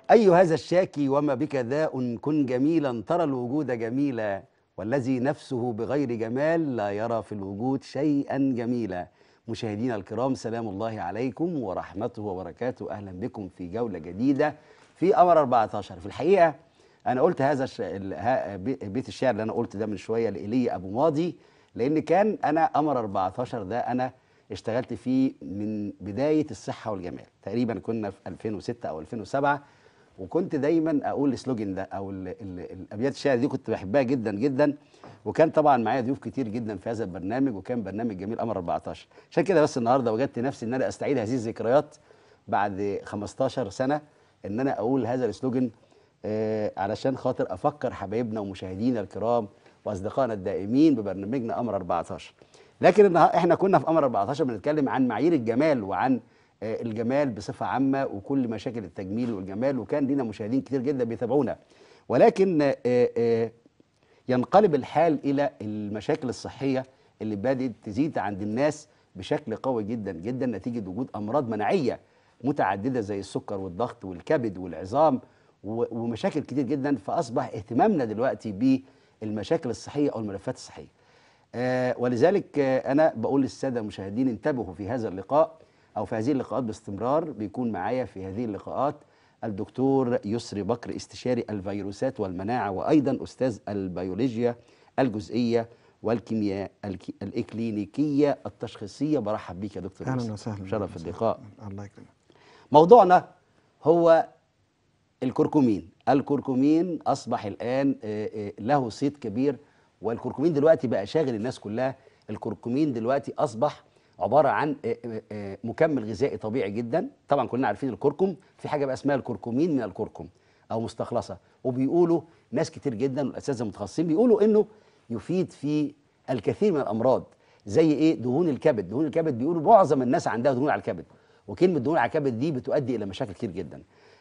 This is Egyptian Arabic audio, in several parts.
أي هذا الشاكي وما بك داء كن جميلا ترى الوجود جميلا والذي نفسه بغير جمال لا يرى في الوجود شيئا جميلا مشاهدينا الكرام سلام الله عليكم ورحمته وبركاته أهلا بكم في جولة جديدة في قمر 14 في الحقيقة أنا قلت هذا الش... ال- ها- بي- بيت الشعر اللي أنا قلت ده من شوية لإيليا أبو ماضي لأن كان أنا قمر 14 ده أنا اشتغلت فيه من بداية الصحة والجمال تقريبا كنا في 2006 أو 2007 وكنت دايما اقول السلوجن ده او ال ال الابيات الشعر دي كنت بحبها جدا جدا وكان طبعا معايا ضيوف كتير جدا في هذا البرنامج وكان برنامج جميل قمر 14 عشان كده بس النهارده وجدت نفسي ان انا استعيد هذه الذكريات بعد 15 سنه ان انا اقول هذا السلوجن آه علشان خاطر افكر حبايبنا ومشاهدينا الكرام واصدقائنا الدائمين ببرنامجنا قمر 14 لكن النها- احنا كنا في قمر 14 بنتكلم عن معايير الجمال وعن آه، الجمال بصفه عامه وكل مشاكل التجميل والجمال وكان لنا مشاهدين كتير جدا بيتابعونا ولكن آه، آه، ينقلب الحال الى المشاكل الصحيه اللي بدات تزيد عند الناس بشكل قوي جدا جدا نتيجه وجود امراض مناعيه متعدده زي السكر والضغط والكبد والعظام و- ومشاكل كتير جدا فاصبح اهتمامنا دلوقتي بالمشاكل الصحيه او الملفات الصحيه. آه ولذلك آه انا بقول للساده المشاهدين انتبهوا في هذا اللقاء او في هذه اللقاءات باستمرار بيكون معايا في هذه اللقاءات الدكتور يسري بكر استشاري الفيروسات والمناعه وايضا استاذ البيولوجيا الجزئيه والكيمياء الك- الاكلينيكيه التشخيصيه برحب بيك يا دكتور اهلا يسري. وسهلا شرف أهلاً اللقاء وسهلاً. الله يكرمك موضوعنا هو الكركمين الكركمين أصبح الآن آه، آه، له صيت كبير والكركمين دلوقتي بقى شاغل الناس كلها الكركمين دلوقتي أصبح عبارة عن آه، آه، آه، مكمل غذائي طبيعي جدا طبعا كلنا عارفين الكركم في حاجة بقى اسمها الكركمين من الكركم أو مستخلصة وبيقولوا ناس كتير جدا والأساتذة المتخصصين بيقولوا إنه يفيد في الكثير من الأمراض زي إيه دهون الكبد دهون الكبد بيقولوا معظم الناس عندها دهون على الكبد وكلمة دهون على الكبد دي بتؤدي إلى مشاكل كتير جدا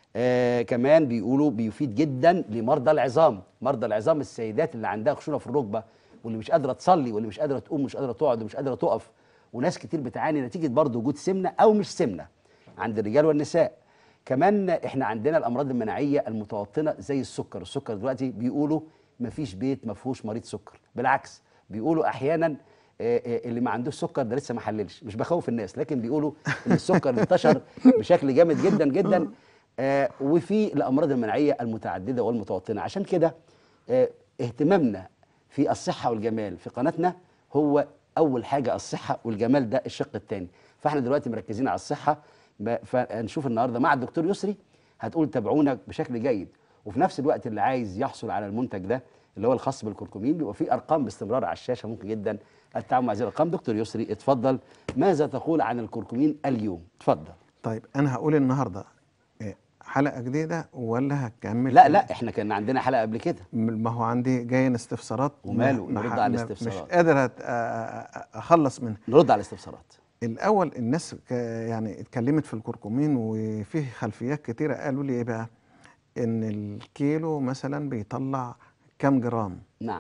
آه كمان بيقولوا بيفيد جدا لمرضى العظام مرضى العظام السيدات اللي عندها خشونه في الركبه واللي مش قادره تصلي واللي مش قادره تقوم مش قادره تقعد ومش قادره تقف وناس كتير بتعاني نتيجه برضه وجود سمنه او مش سمنه عند الرجال والنساء كمان احنا عندنا الامراض المناعيه المتوطنه زي السكر السكر دلوقتي بيقولوا مفيش بيت ما فيهوش مريض سكر بالعكس بيقولوا احيانا آه، آه، اللي ما عندوش سكر ده لسه ما حللش مش بخوف الناس لكن بيقولوا ان السكر انتشر بشكل جامد جدا جدا آه، وفي الامراض المناعيه المتعدده والمتوطنه عشان كده آه، اهتمامنا في الصحه والجمال في قناتنا هو اول حاجه الصحه والجمال ده الشق الثاني فاحنا دلوقتي مركزين على الصحه ب- فنشوف النهارده مع الدكتور يسري هتقول تابعونا بشكل جيد وفي نفس الوقت اللي عايز يحصل على المنتج ده اللي هو الخاص بالكركمين بيبقى فيه ارقام باستمرار على الشاشه ممكن جدا التعامل مع هذه الارقام دكتور يسري اتفضل ماذا تقول عن الكركمين اليوم اتفضل طيب انا هقول النهارده إيه، حلقه جديده ولا هكمل لا لا احنا كان عندنا حلقه قبل كده ما هو عندي جاي استفسارات وماله؟ ما- نرد ما- على ما- الاستفسارات. مش قادر أت- أ- أ- اخلص منها نرد على الاستفسارات الاول الناس ك- يعني اتكلمت في الكركمين وفيه خلفيات كتيره قالوا لي ايه بقى ان الكيلو مثلا بيطلع كام جرام نعم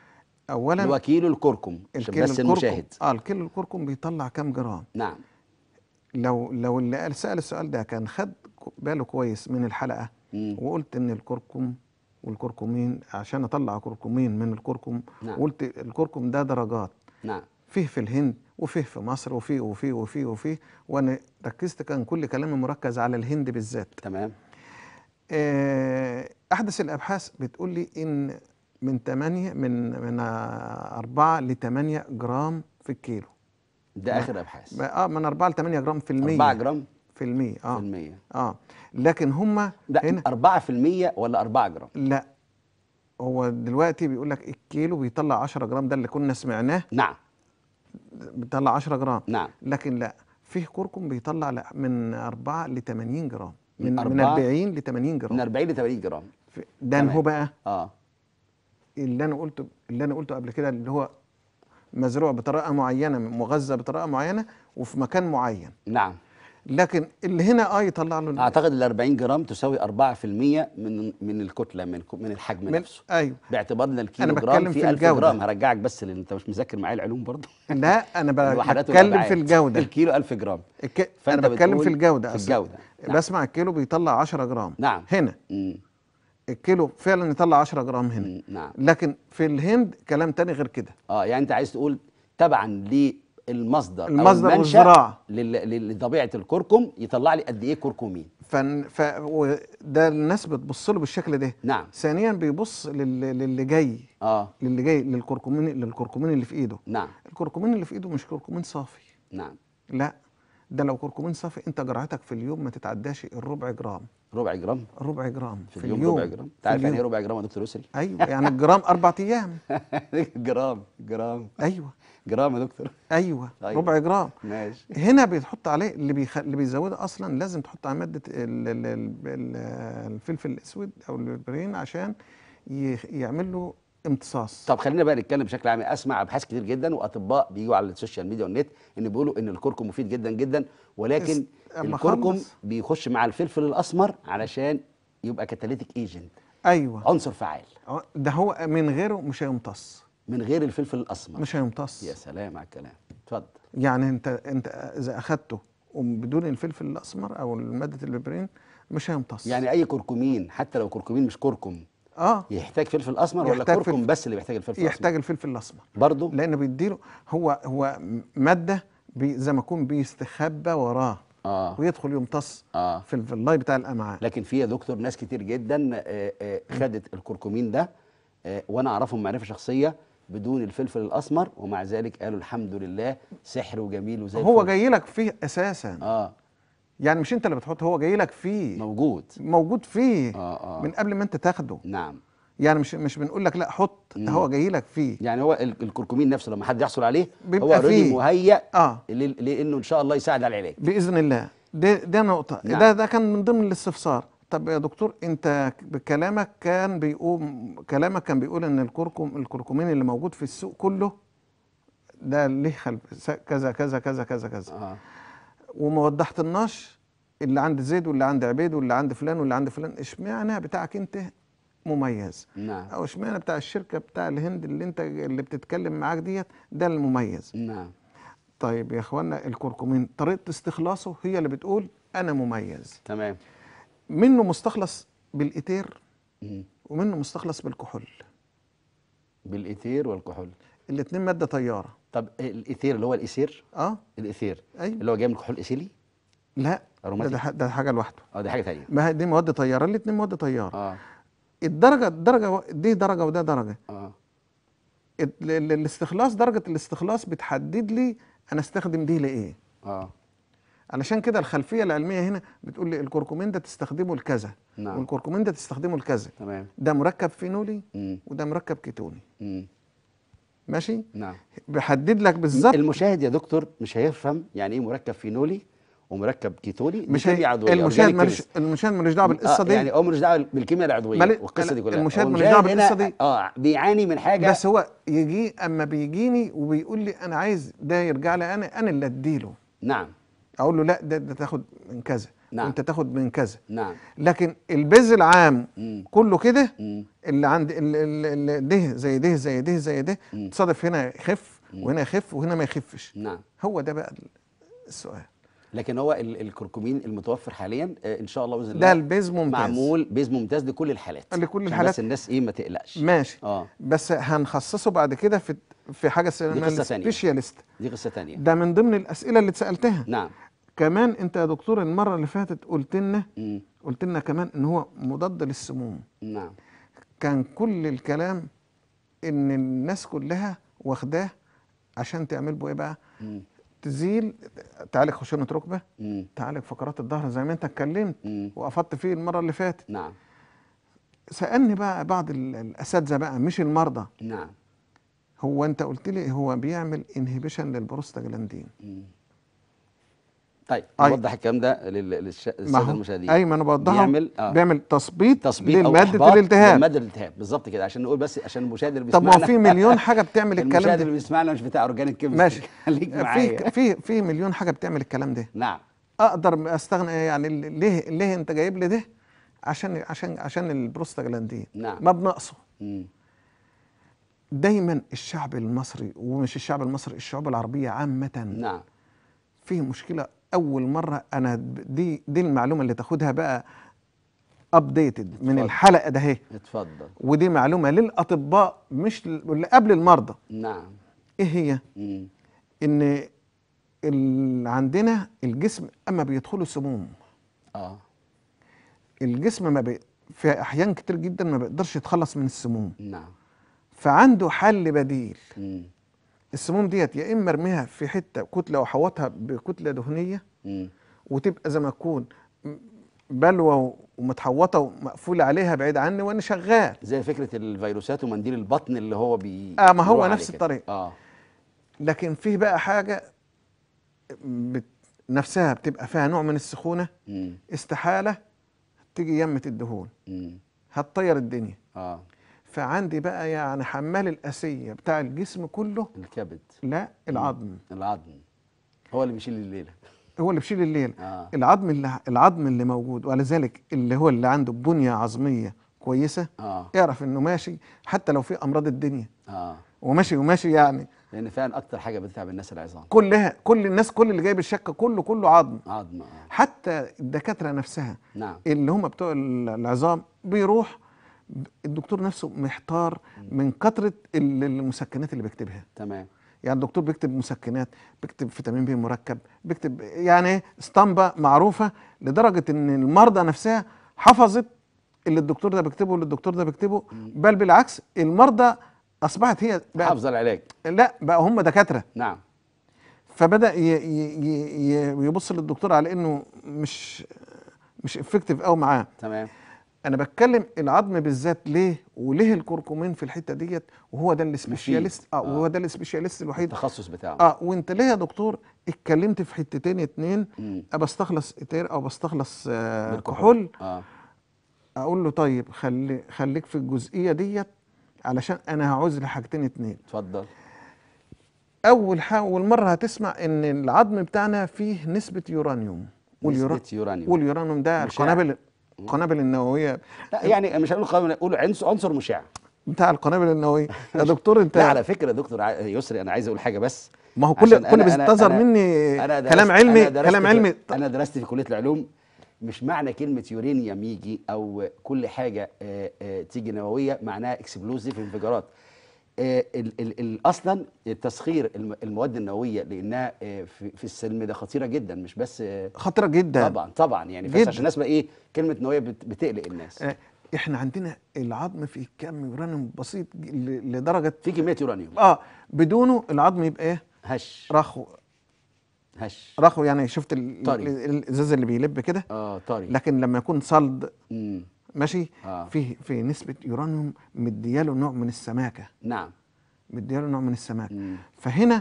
اولا اللي هو كيلو الكركم عشان الكيلو بس الكركم المشاهد اه الكيلو الكركم بيطلع كام جرام نعم لو لو اللي قال سأل السؤال ده كان خد باله كويس من الحلقة مم. وقلت إن الكركم والكركمين عشان أطلع كركمين من الكركم نعم. قلت الكركم ده درجات نعم فيه في الهند وفيه في مصر وفيه وفيه وفيه وفيه وأنا ركزت كان كل كلامي مركز على الهند بالذات تمام آه، أحدث الأبحاث بتقول لي إن من 8 من من 4 ل 8 جرام في الكيلو ده اخر ابحاث اه من 4 ل 8 جرام في المية 4 جرام في المية اه في المية اه لكن هم لا هنا 4 في المية ولا 4 جرام لا هو دلوقتي بيقول لك الكيلو بيطلع 10 جرام ده اللي كنا سمعناه نعم بيطلع 10 جرام نعم لكن لا فيه كركم بيطلع لا من 4 ل 80 جرام من من, من أربعة 40 ل 80 من جرام 40 ل 80 جرام في- ده تمام. هو بقى اه اللي انا قلته اللي انا قلته قبل كده اللي هو مزروع بطريقه معينه مغذى بطريقه معينه وفي مكان معين نعم لكن اللي هنا اه يطلع له ال- اعتقد ال 40 جرام تساوي 4% من من الكتله من من الحجم من نفسه ايوه باعتبار ان الكيلو أنا جرام بتكلم في فيه 1000 الجودة. جرام هرجعك بس لان انت مش مذاكر معايا العلوم برضه لا انا ب- الوحدات بتكلم والأبعاد. في الجوده الكيلو 1000 جرام الك... فأنت انا بتكلم بتقول في الجوده في أصل الجودة. نعم. بسمع الكيلو بيطلع 10 جرام نعم. هنا مم. الكيلو فعلا يطلع 10 جرام هنا مم. نعم لكن في الهند كلام تاني غير كده اه يعني انت عايز تقول تبعا للمصدر المصدر او المنشأ والزراعة. لل- لل- لطبيعه الكركم يطلع لي قد ايه كركمين فن... ف... وده الناس بتبص له بالشكل ده نعم ثانيا بيبص لل... للي جاي اه للي جاي للكركمين للكركمين اللي في ايده نعم الكركمين اللي في ايده مش كركمين صافي نعم لا ده لو كركمين صافي انت جرعتك في اليوم ما تتعداش الربع جرام ربع جرام ربع جرام في, اليوم, ربع جرام انت عارف يعني ايه ربع جرام يا دكتور يسري ايوه يعني الجرام اربع ايام جرام جرام ايوه جرام يا دكتور ايوه طيب. ربع جرام ماشي هنا بيتحط عليه اللي بيخ... اللي بيزوده اصلا لازم تحط عليه ماده ال... ال... ال... ال... الفلفل الاسود او البرين عشان ي... يعمل له امتصاص طب خلينا بقى نتكلم بشكل عام اسمع ابحاث كتير جدا واطباء بيجوا على السوشيال ميديا والنت ان بيقولوا ان الكركم مفيد جدا جدا ولكن اس- أما الكركم خلص. بيخش مع الفلفل الاسمر علشان يبقى كاتاليتيك ايجنت ايوه عنصر فعال ده هو من غيره مش هيمتص من غير الفلفل الاسمر مش هيمتص يا سلام على الكلام اتفضل يعني انت انت اذا اخدته وبدون الفلفل الاسمر او ماده البرين مش هيمتص يعني اي كركمين حتى لو كركمين مش كركم اه يحتاج فلفل اسمر ولا يحتاج كركم فلفل- بس اللي بيحتاج الفلفل يحتاج الفلفل الاسمر برضه لان بيديله هو هو ماده بي زي ما يكون بيستخبى وراه اه ويدخل يمتص اه في ال- في اللاي بتاع الامعاء لكن في يا دكتور ناس كتير جدا آه، آه، خدت الكركمين ده آه، وانا اعرفهم معرفه شخصيه بدون الفلفل الاسمر ومع ذلك قالوا الحمد لله سحر وجميل وزي هو الفل. جاي لك فيه اساسا اه يعني مش انت اللي بتحط هو جاي لك فيه موجود موجود فيه اه اه من قبل ما انت تاخده نعم يعني مش مش بنقول لك لا حط ده هو جاي لك فيه يعني هو ال- الكركمين نفسه لما حد يحصل عليه بيبقى هو اوريدي فيه. مهيأ اه لل- لانه ان شاء الله يساعد على العلاج باذن الله ده ده نقطه نعم. ده ده كان من ضمن الاستفسار طب يا دكتور انت بكلامك كان بيقوم كلامك كان بيقول ان الكركم الكركمين اللي موجود في السوق كله ده ليه خلف س- كذا كذا كذا كذا كذا اه وما وضحتلناش اللي عند زيد واللي عند عبيد واللي عند فلان واللي عند فلان اشمعنى بتاعك انت مميز نعم او اشمعنى بتاع الشركه بتاع الهند اللي انت اللي بتتكلم معاك ديت ده المميز نعم طيب يا اخوانا الكركمين طريقه استخلاصه هي اللي بتقول انا مميز تمام منه مستخلص بالايثير مم. ومنه مستخلص بالكحول بالايثير والكحول الاثنين ماده طياره طب الايثير اللي هو الايثير اه الايثير ايوه اللي هو جاي من كحول ايثيلي لا ده, أروماتيك؟ ده, ح- ده حاجه لوحده اه دي حاجه ثانيه ما هي دي مواد طياره الاثنين مواد طياره اه الدرجه الدرجه و- دي درجه وده درجه اه ال- ال- الاستخلاص درجه الاستخلاص بتحدد لي انا استخدم دي لايه اه علشان كده الخلفيه العلميه هنا بتقول لي الكركمين ده تستخدمه لكذا نعم. والكركمين ده تستخدمه لكذا تمام ده مركب فينولي مم. وده مركب كيتوني مم. ماشي نعم بيحدد لك بالظبط المشاهد يا دكتور مش هيفهم يعني ايه مركب فينولي ومركب كيتوني دي مش كيمياء هي عضويه المشاهد organic ملوش chemistry. المشاهد ملوش دعوه بالقصه آه دي يعني هو ملوش دعوه بالكيمياء العضويه مال- والقصه دي كلها المشاهد هو ملوش دعوة المشاهد هنا بالقصة دي. اه بيعاني من حاجه بس هو يجي اما بيجيني وبيقول لي انا عايز ده يرجع لي انا انا اللي اديله نعم اقول له لا ده, ده تاخد من كذا نعم. وانت تاخد من كذا نعم لكن البذ العام مم. كله كده مم. اللي عند ال- ال- ال- ده زي ده زي ده زي ده مم. تصادف هنا يخف وهنا يخف وهنا ما يخفش نعم هو ده بقى السؤال لكن هو ال- الكركمين المتوفر حاليا آه ان شاء الله باذن الله ده البيز ممتاز معمول بيز ممتاز لكل الحالات لكل عشان الحالات. بس الناس ايه ما تقلقش ماشي اه بس هنخصصه بعد كده في في حاجه اسمها قصة تانية. السبيشاليست دي قصه تانية ده من ضمن الاسئله اللي اتسالتها نعم كمان انت يا دكتور المره اللي فاتت قلت لنا مم. قلت لنا كمان ان هو مضاد للسموم نعم كان كل الكلام ان الناس كلها واخداه عشان تعمل بيه ايه بقى مم. تزيل تعالج خشونه ركبه مم. تعالج فقرات الظهر زي ما انت اتكلمت مم. وافضت فيه المره اللي فاتت نعم سالني بقى بعض ال- الاساتذه بقى مش المرضى نعم هو انت قلت لي هو بيعمل انهبيشن للبروستاجلاندين مم. طيب أي. نوضح الكلام ده لل- للش- ما للساده هو المشاهدين اي ما انا بوضحه بيعمل آه. بيعمل تثبيط, تثبيط او لماده إحباط الالتهاب لماده الالتهاب بالظبط كده عشان نقول بس عشان المشاهد اللي طب بيسمعنا ما هو في مليون حاجه بتعمل الكلام المشاهد اللي ده بيسمعنا مش بتاع اورجانيك كيمستري ماشي خليك معايا في في في مليون حاجه بتعمل الكلام ده نعم اقدر استغنى يعني ليه ليه انت جايب لي ده عشان عشان عشان البروستاجلاندين نعم. ما بنقصه مم. دايما الشعب المصري ومش الشعب المصري الشعوب العربيه عامه نعم فيه مشكله اول مره انا دي دي المعلومه اللي تاخدها بقى ابديتد من اتفضل. الحلقه ده اهي اتفضل ودي معلومه للاطباء مش ل- اللي قبل المرضى نعم ايه هي مم. ان ال- عندنا الجسم اما بيدخله سموم اه الجسم ما بي في احيان كتير جدا ما بيقدرش يتخلص من السموم نعم فعنده حل بديل مم. السموم ديت يا اما ارميها في حته كتله وحوطها بكتله دهنيه مم. وتبقى زي ما تكون م- بلوى ومتحوطه ومقفول عليها بعيد عني وانا شغال زي فكره الفيروسات ومنديل البطن اللي هو بي آه، ما هو بيروح نفس عليه كده. الطريقة. اه لكن فيه بقى حاجه بت نفسها بتبقى فيها نوع من السخونه مم. استحاله تيجي يمه الدهون مم. هتطير الدنيا اه فعندي بقى يعني حمال الاسيه بتاع الجسم كله الكبد لا العظم العظم هو اللي بيشيل الليله هو اللي بيشيل الليل اه العظم اللي العظم اللي موجود ولذلك اللي هو اللي عنده بنيه عظميه كويسه اه يعرف انه ماشي حتى لو في امراض الدنيا اه وماشي وماشي يعني لان فعلا اكتر حاجه بتتعب الناس العظام كلها كل الناس كل اللي جايب الشكه كله كله عظم عظم اه حتى الدكاتره نفسها نعم اللي هم بتوع ال- العظام بيروح الدكتور نفسه محتار من كثره ال- المسكنات اللي بيكتبها تمام يعني الدكتور بيكتب مسكنات بيكتب فيتامين بي مركب بيكتب يعني إيه اسطمبة معروفة لدرجة ان المرضى نفسها حفظت اللي الدكتور ده بيكتبه واللي الدكتور ده بيكتبه بل بالعكس المرضى اصبحت هي بقى حافظ العلاج لا بقى هم دكاترة نعم فبدأ ي- ي- ي- ي- يبص للدكتور على انه مش مش افكتيف قوي معاه تمام انا بتكلم العظم بالذات ليه وليه الكركمين في الحته ديت وهو ده السبيشاليست اه آه. وهو ده السبيشاليست الوحيد التخصص بتاعه اه وانت ليه يا دكتور اتكلمت في حتتين اتنين مم. بستخلص اتير او بستخلص آه بالكحول. كحول اه اقول له طيب خلي خليك في الجزئيه ديت علشان انا هعوز لحاجتين اتنين اتفضل اول حاجه اول مره هتسمع ان العظم بتاعنا فيه نسبه يورانيوم واليورا- نسبة يورانيوم. واليورانيوم ده مشع. القنابل القنابل النوويه لا يعني مش هنقول قانون نقول عنصر عنصر مشع بتاع القنابل النوويه يا دكتور انت لا على فكره يا دكتور ع- يسري انا عايز اقول حاجه بس ما هو كل عشان كل أنا- أنا- بيستظهر أنا- مني أنا درست- كلام علمي أنا درست كلام في- علمي انا درست في كليه العلوم مش معنى كلمه يورانيوم يجي او كل حاجه آه، آه، تيجي نوويه معناها اكسبلوزيف انفجارات آه، ال- ال- ال- اصلا تسخير الم- المواد النوويه لانها آه، في في السلم ده خطيره جدا مش بس آه، خطيره جدا طبعا طبعا يعني بس جداً. عشان الناس بقى ايه كلمه نوويه بت- بتقلق الناس آه، احنا عندنا العظم فيه كم يورانيوم بسيط ج- ل- لدرجه في كميه يورانيوم اه بدونه العظم يبقى ايه هش رخو هش رخو يعني شفت ال- طري. ال- الازاز اللي بيلب كده اه طري لكن لما يكون صلد مم. ماشي آه. فيه فيه نسبه يورانيوم مدياله نوع من السماكه نعم مدياله نوع من السماكه مم. فهنا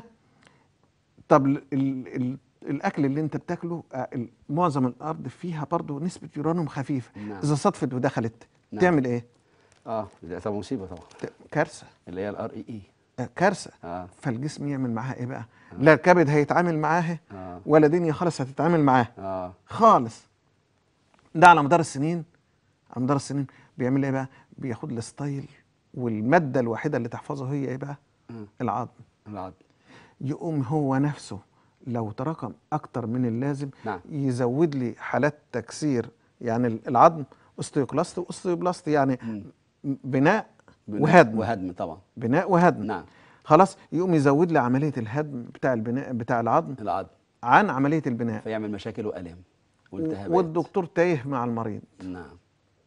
طب ال ال ال الاكل اللي انت بتاكله آه، ال- معظم الارض فيها برضه نسبه يورانيوم خفيفه نعم. اذا صدفت ودخلت نعم. تعمل ايه اه ده طبعا مصيبه طبعا ت- كارثه اللي هي الار اي اي آه، كارثه اه فالجسم يعمل معاها ايه بقى لا الكبد هيتعامل معاها اه ولا دنيا خالص هتتعامل معاه اه خالص ده على مدار السنين على مدار السنين بيعمل ايه بقى بياخد الستايل والماده الوحيده اللي تحفظه هي ايه بقى مم. العظم العظم يقوم هو نفسه لو تراكم اكتر من اللازم نعم. يزود لي حالات تكسير يعني العظم اوستيوكلاست واوستيوبلاست يعني مم. بناء بناء وهدم وهدم طبعا بناء وهدم نعم خلاص يقوم يزود لي عمليه الهدم بتاع البناء بتاع العظم العظم عن عمليه البناء فيعمل مشاكل والام والتهابات والدكتور تايه مع المريض نعم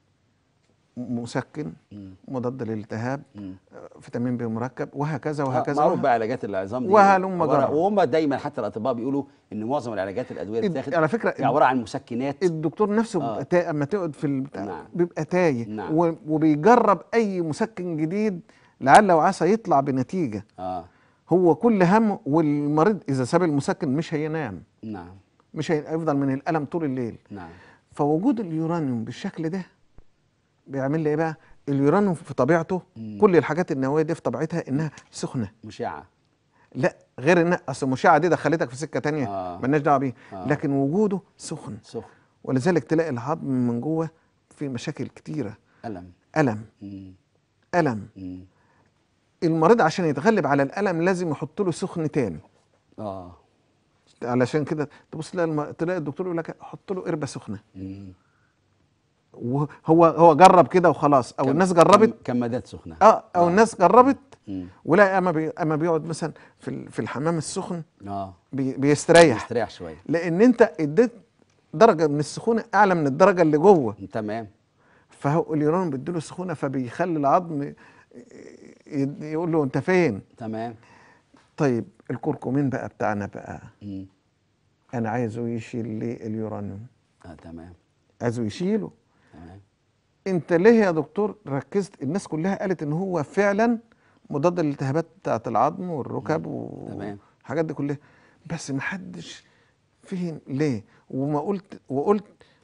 م- مسكن مم. مضاد للالتهاب مم. آه، فيتامين بي مركب وهكذا آه، وهكذا معروف وه- بقى علاجات العظام دي وهلم عبارة- جرى. وهم دايما حتى الاطباء بيقولوا ان معظم العلاجات الادويه اللي الد- بتاخد على فكرة هي عباره عن مسكنات الدكتور نفسه آه. بيبقى تا... اما تقعد في البتاع نعم. بيبقى تايه نعم. و... وبيجرب اي مسكن جديد لعل وعسى يطلع بنتيجه اه هو كل همه والمريض اذا ساب المسكن مش هينام نعم مش هيفضل من الالم طول الليل نعم فوجود اليورانيوم بالشكل ده بيعمل لي ايه بقى اليورانيوم في طبيعته مم. كل الحاجات النوويه دي في طبيعتها انها سخنه مشعه لا غير ان اصل المشعه دي دخلتك في سكه تانية آه. مالناش دعوه بيه آه. لكن وجوده سخن سخن ولذلك تلاقي العظم من جوه في مشاكل كتيره الم الم مم. الم مم. المريض عشان يتغلب على الالم لازم يحط له سخن تاني اه علشان كده تبص تلاقي الم... تلاقي الدكتور يقول لك حط له قربه سخنه مم. وهو هو جرب كده وخلاص او كم- الناس جربت كم- كمادات سخنه اه او الناس جربت مم. ولا اما بي اما بيقعد مثلا في ال- في الحمام السخن اه بي بيستريح استريح شويه لان انت اديت درجه من السخونه اعلى من الدرجه اللي جوه تمام فهو اليورانيوم بيديله سخونه فبيخلي العظم ي- ي- يقول له انت فين تمام طيب الكركمين بقى بتاعنا بقى مم. انا عايزه يشيل لي اليورانيوم اه تمام عايزه يشيله تمام انت ليه يا دكتور ركزت الناس كلها قالت ان هو فعلا مضاد للالتهابات بتاعت العظم والركب تمام. والحاجات دي كلها بس ما حدش فهم ليه وما قلت وقلت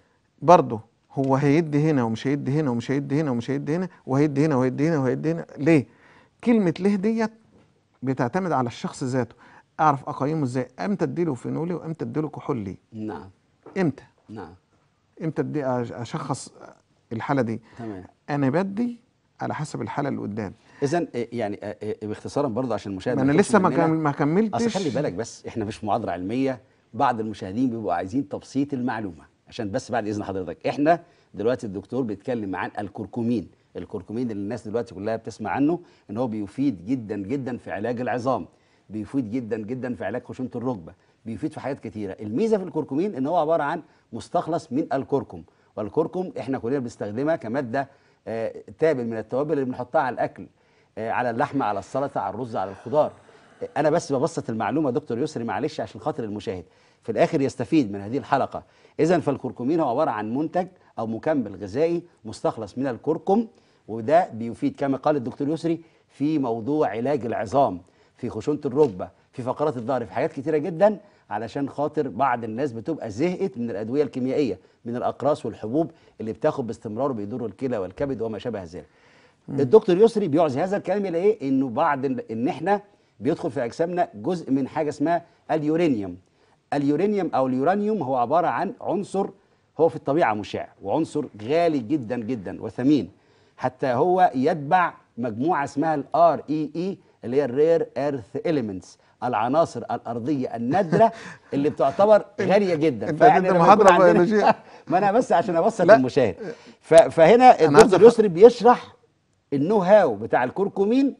برضه هو هيدي هنا ومش هيدي هنا ومش هيدي هنا ومش هيدي هنا وهيدي هنا وهيدي هنا وهيدي هنا ليه كلمة ليه ديت بتعتمد على الشخص ذاته اعرف اقيمه ازاي امتى اديله فينولي وامتى اديله كحولي نعم امتى نعم امتى ادي أش- اشخص الحالة دي تمام انا بدي على حسب الحاله اللي قدامي اذا يعني آه، آه، باختصارا برضه عشان المشاهد ما انا يتوهش لسه ما مننا. كم- ما كملتش اصل خلي بالك بس احنا مش في محاضره علميه بعض المشاهدين بيبقوا عايزين تبسيط المعلومه عشان بس بعد اذن حضرتك احنا دلوقتي الدكتور بيتكلم عن الكركمين الكركمين اللي الناس دلوقتي كلها بتسمع عنه ان هو بيفيد جدا جدا في علاج العظام بيفيد جدا جدا في علاج خشونه الركبه بيفيد في حاجات كتيره الميزه في الكركمين ان هو عباره عن مستخلص من الكركم والكركم احنا كلنا بنستخدمها كماده آه، تابل من التوابل اللي بنحطها على الاكل آه، على اللحمه على السلطه على الرز على الخضار انا بس ببسط المعلومه دكتور يسري معلش عشان خاطر المشاهد في الاخر يستفيد من هذه الحلقه اذا فالكركمين هو عباره عن منتج او مكمل غذائي مستخلص من الكركم وده بيفيد كما قال الدكتور يسري في موضوع علاج العظام في خشونه الركبه في فقرات الظهر في حاجات كتيره جدا علشان خاطر بعض الناس بتبقى زهقت من الادويه الكيميائيه من الاقراص والحبوب اللي بتاخد باستمرار بيضر الكلى والكبد وما شابه ذلك الدكتور يسري بيعزي هذا الكلام الى ايه انه بعد ال- ان احنا بيدخل في اجسامنا جزء من حاجه اسمها اليورانيوم اليورانيوم او اليورانيوم هو عباره عن عنصر هو في الطبيعه مشع وعنصر غالي جدا جدا وثمين حتى هو يتبع مجموعه اسمها الار اي اي اللي هي الرير ايرث اليمنتس العناصر الارضيه النادره اللي بتعتبر غاليه جدا أنت فيعني بدي لما محاضرة يكون عندنا- بيولوجية. ما انا بس عشان ابسط لا. المشاهد ف- فهنا أنا عايز الدكتور أخ- يسري بيشرح النو هاو بتاع الكركمين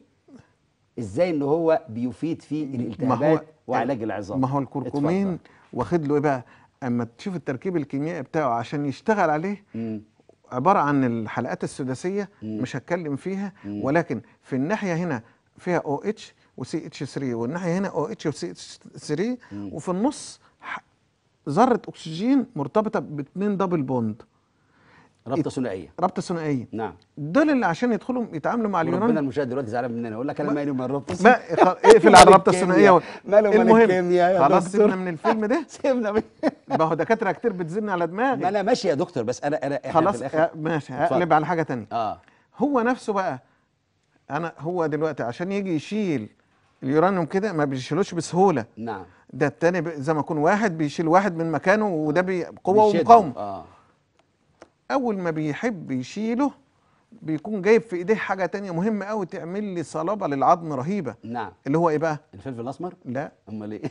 ازاي ان هو بيفيد في الالتهابات وعلاج العظام ما هو الكركمين اتفضل. واخد له ايه بقى اما تشوف التركيب الكيميائي بتاعه عشان يشتغل عليه مم. عباره عن الحلقات السداسيه مم. مش هتكلم فيها مم. ولكن في الناحيه هنا فيها او اتش وسي اتش 3 والناحيه هنا او اتش وسي اتش 3 مم. وفي النص ح- ذره اكسجين مرتبطه باثنين دبل بوند رابطه ثنائيه رابطه ثنائيه نعم دول اللي عشان يدخلوا يتعاملوا مع وربنا اليورانيوم المشاهد دلوقتي زعلان مننا يقول لك انا ما- مالي من الرابطه ما خ- اقفل على الرابطه الثنائيه و- ماله من المهم الكيمياء يا خلاص دكتور سيبنا من الفيلم ده سيبنا من ما هو دكاتره كتير بتزن على ما دماغي انا ماشي يا دكتور بس انا انا احنا خلاص في الاخر آه، ماشي اتفضل. هقلب على حاجه تانية اه هو نفسه بقى انا هو دلوقتي عشان يجي يشيل اليورانيوم كده ما بيشيلوش بسهوله نعم ده التاني ب- زي ما يكون واحد بيشيل واحد من مكانه وده بقوه بيشد. ومقاومه اه اول ما بيحب يشيله بيكون جايب في ايديه حاجه تانية مهمه قوي تعمل لي صلابه للعظم رهيبه نعم اللي هو ايه بقى الفلفل الاسمر لا امال ايه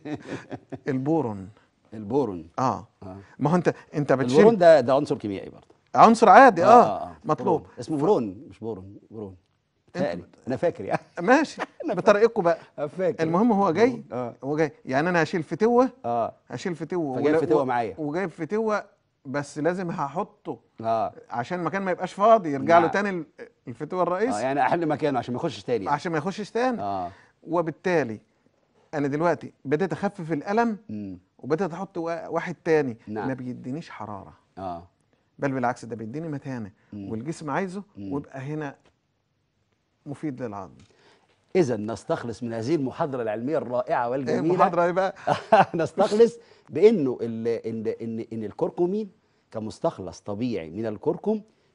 البورون البورون اه اه ما هو انت انت البورون بتشيل ده ده عنصر كيميائي برضه عنصر عادي اه, مطلوب برون. اسمه برون مش بورون برون تقري انا فاكر يعني ماشي بطريقكم بقى أنا فاكر المهم هو جاي برون. اه هو جاي يعني انا هشيل فتوه اه هشيل فتوه فجايب ولا- فتوة و- معايا. وجايب فتوه بس لازم هحطه اه عشان المكان ما يبقاش فاضي يرجع له نعم. تاني ال- الفتوه اه الرئيسي يعني احل مكانه عشان ما يخشش تاني يعني. عشان ما يخشش تاني اه وبالتالي انا دلوقتي بديت اخفف الالم امم وبدات احط وا- واحد تاني نعم. ما بيدينيش حراره اه بل بالعكس ده بيديني متانه مم. والجسم عايزه مم. ويبقى هنا مفيد للعظم اذا نستخلص من هذه المحاضره العلميه الرائعه ايه والجميله المحاضره ايه بقى نستخلص بانه ال- ان ان ان الكركمين كمستخلص طبيعي من الكركم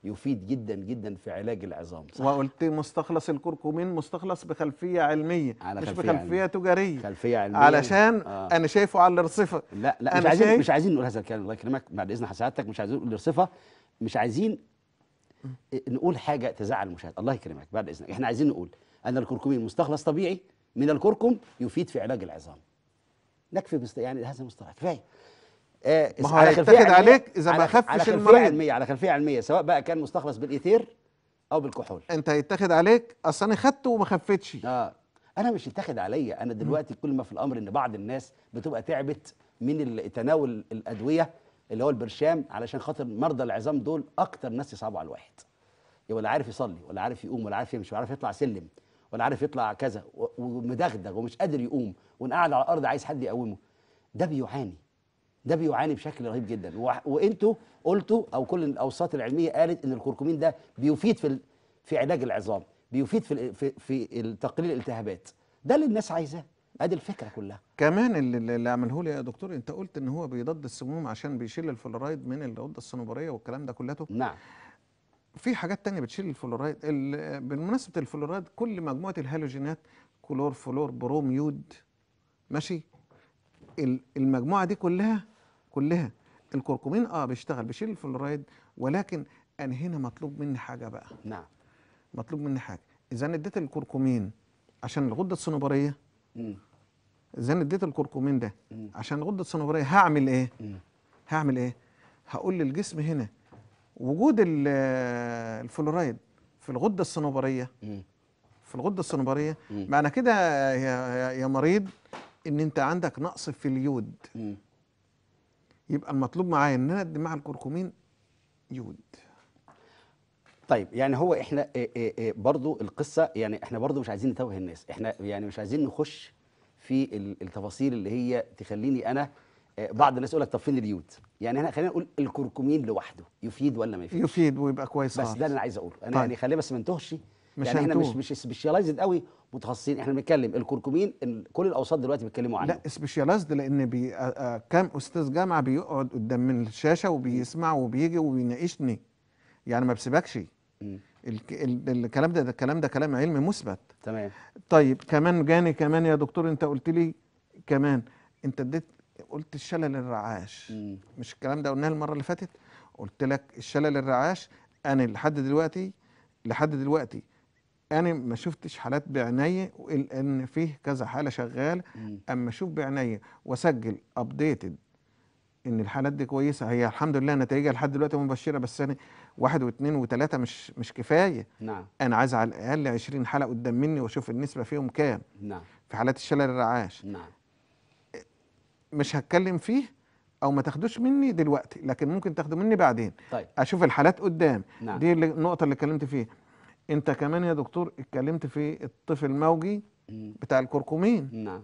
يفيد جدا جدا في علاج العظام صح وقلت مستخلص الكركمين مستخلص بخلفيه علميه على مش خلفية بخلفيه علمية. تجاريه خلفيه علميه علشان آه. انا شايفه على الرصيفه لا لا مش أنا عايزين شايف- مش عايزين نقول هذا الكلام الله يكرمك بعد اذن حضرتك مش عايزين نقول صفه مش عايزين نقول حاجه تزعل المشاهد الله يكرمك بعد اذنك احنا عايزين نقول ان الكركمين مستخلص طبيعي من الكركم يفيد في علاج العظام نكفي بست... يعني هذا مصطلح كفايه آه ما هو على خلفية هيتاخد علمية- عليك إذا ما على- خفش على خلفيه المريض. علميه على خلفيه علميه سواء بقى كان مستخلص بالايثير او بالكحول انت هيتاخد عليك اصل انا خدته وما خفتش اه انا مش يتاخد عليا انا دلوقتي كل ما في الامر ان بعض الناس بتبقى تعبت من ال- تناول الادويه اللي هو البرشام علشان خاطر مرضى العظام دول اكتر ناس يصعبوا على الواحد ولا عارف يصلي ولا عارف يقوم ولا عارف يمشي ولا عارف يطلع سلم ولا عارف يطلع كذا و- ومدغدغ ومش قادر يقوم وقاعد على الارض عايز حد يقومه ده بيعاني ده بيعاني بشكل رهيب جدا و- وانتوا قلتوا او كل الاوساط العلميه قالت ان الكركمين ده بيفيد في ال- في علاج العظام بيفيد في ال- في, في تقليل الالتهابات ده اللي الناس عايزاه ادي الفكره كلها كمان اللي, اللي عمله لي يا دكتور انت قلت ان هو بيضاد السموم عشان بيشيل الفلورايد من الغده الصنوبريه والكلام ده كلته نعم في حاجات تانية بتشيل الفلورايد ال- بالمناسبة الفلورايد كل مجموعة الهالوجينات كلور فلور بروم يود ماشي ال- المجموعة دي كلها كلها الكركمين اه بيشتغل بيشيل الفلورايد ولكن انا هنا مطلوب مني حاجة بقى نعم مطلوب مني حاجة اذا أنا اديت الكركمين عشان الغدة الصنوبرية مم. اذا أنا اديت الكركمين ده مم. عشان الغدة الصنوبرية هعمل ايه مم. هعمل ايه هقول للجسم هنا وجود ال- الفلورايد في الغده الصنوبريه مم. في الغده الصنوبريه مم. معنى كده يا, يا- يا مريض ان انت عندك نقص في اليود مم. يبقى المطلوب معايا ان انا ادي مع الكركمين يود طيب يعني هو احنا إيه إيه إيه برضو القصه يعني احنا برضو مش عايزين نتوه الناس احنا يعني مش عايزين نخش في ال- التفاصيل اللي هي تخليني انا آه، بعض الناس يقول لك طب فين اليود يعني احنا خلينا نقول الكركمين لوحده يفيد ولا ما يفيدش يفيد ويبقى كويس بس خالص. ده اللي انا عايز اقوله انا طيب. يعني خلينا بس ما نتوهش مش يعني احنا مش هنتوه. مش سبيشاليزد قوي متخصصين احنا بنتكلم الكركمين ال- كل الاوساط دلوقتي بيتكلموا عنه لا سبيشاليزد لان بي آ- آ- كام استاذ جامعه بيقعد قدام من الشاشه وبيسمع وبيجي وبيناقشني يعني ما بسيبكش مم. الك- ال- الكلام ده ده الكلام ده كلام علمي مثبت تمام طيب كمان جاني كمان يا دكتور انت قلت لي كمان انت اديت قلت الشلل الرعاش مم. مش الكلام ده قلناه المره اللي فاتت قلت لك الشلل الرعاش انا لحد دلوقتي لحد دلوقتي انا ما شفتش حالات بعيني ان فيه كذا حاله شغال مم. اما اشوف بعيني واسجل ابديتد ان الحالات دي كويسه هي الحمد لله نتائجها لحد دلوقتي مبشره بس انا واحد واثنين وثلاثه مش مش كفايه نعم انا عايز على الاقل 20 حاله قدام مني واشوف النسبه فيهم كام نعم في حالات الشلل الرعاش نعم مش هتكلم فيه او ما تاخدوش مني دلوقتي لكن ممكن تاخده مني بعدين طيب اشوف الحالات قدام نعم. دي اللي- النقطه اللي اتكلمت فيها انت كمان يا دكتور اتكلمت في الطفل الموجي مم. بتاع الكركمين نعم